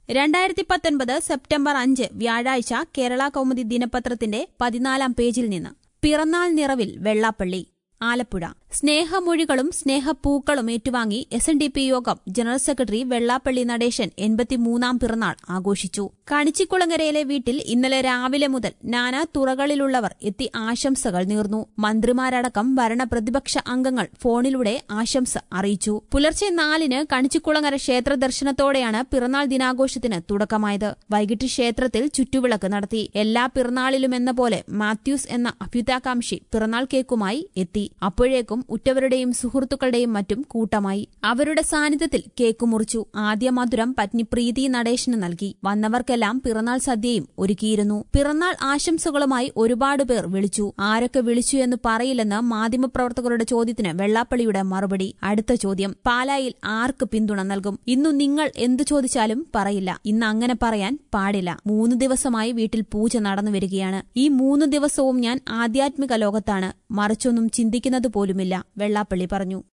രണ്ടായിരത്തി പത്തൊൻപത് സെപ്റ്റംബർ അഞ്ച് വ്യാഴാഴ്ച കേരള കൗമുദി ദിനപത്രത്തിന്റെ പതിനാലാം പേജിൽ നിന്ന് പിറന്നാൾ നിറവിൽ വെള്ളാപ്പള്ളി ആലപ്പുഴ സ്നേഹമൊഴികളും സ്നേഹപ്പൂക്കളും ഏറ്റുവാങ്ങി S N D P Yogam general secretary Vellappally Natesan എൺപത്തിമൂന്നാം പിറന്നാൾ ആഘോഷിച്ചു കണിച്ചിക്കുളങ്ങരയിലെ വീട്ടിൽ ഇന്നലെ രാവിലെ മുതൽ നാനാ തുറകളിലുള്ളവർ എത്തി ആശംസകൾ നേർന്നു മന്ത്രിമാരടക്കം ഭരണ പ്രതിപക്ഷ അംഗങ്ങൾ ഫോണിലൂടെ ആശംസ അറിയിച്ചു പുലർച്ചെ നാലിന് കണിച്ചിക്കുളങ്ങര ക്ഷേത്ര ദർശനത്തോടെയാണ് പിറന്നാൾ ദിനാഘോഷത്തിന് തുടക്കമായത് വൈകിട്ട് ക്ഷേത്രത്തിൽ ചുറ്റുവിളക്ക് നടത്തി എല്ലാ പിറന്നാളിലുമെന്ന പോലെ മാത്യൂസ് എന്ന അഭ്യുതാകാംക്ഷി പിറന്നാൾ കേക്കുമായി എത്തി അപ്പോഴേക്കും ഉറ്റവരുടെയും സുഹൃത്തുക്കളുടെയും മറ്റും കൂട്ടമായി അവരുടെ സാന്നിധ്യത്തിൽ കേക്ക് മുറിച്ചു ആദ്യ മധുരം പത്നി പ്രീതി നടേശന് നൽകി വന്നവർക്കെല്ലാം പിറന്നാൾ സദ്യയും ഒരുക്കിയിരുന്നു പിറന്നാൾ ആശംസകളുമായി ഒരുപാട് പേർ വിളിച്ചു ആരൊക്കെ വിളിച്ചു എന്ന് പറയില്ലെന്ന് മാധ്യമപ്രവർത്തകരുടെ ചോദ്യത്തിന് വെള്ളാപ്പള്ളിയുടെ മറുപടി അടുത്ത ചോദ്യം പാലായിൽ ആർക്ക് പിന്തുണ നൽകും ഇന്നു നിങ്ങൾ എന്തു ചോദിച്ചാലും പറയില്ല ഇന്ന് അങ്ങനെ പറയാൻ പാടില്ല മൂന്ന് ദിവസമായി വീട്ടിൽ പൂജ നടന്നു വരികയാണ് ഈ മൂന്ന് ദിവസവും ഞാൻ ആധ്യാത്മിക ലോകത്താണ് മറിച്ചൊന്നും ചിന്തിക്കുന്നത് പോലുമില്ല വെള്ളാപ്പള്ളി പറഞ്ഞു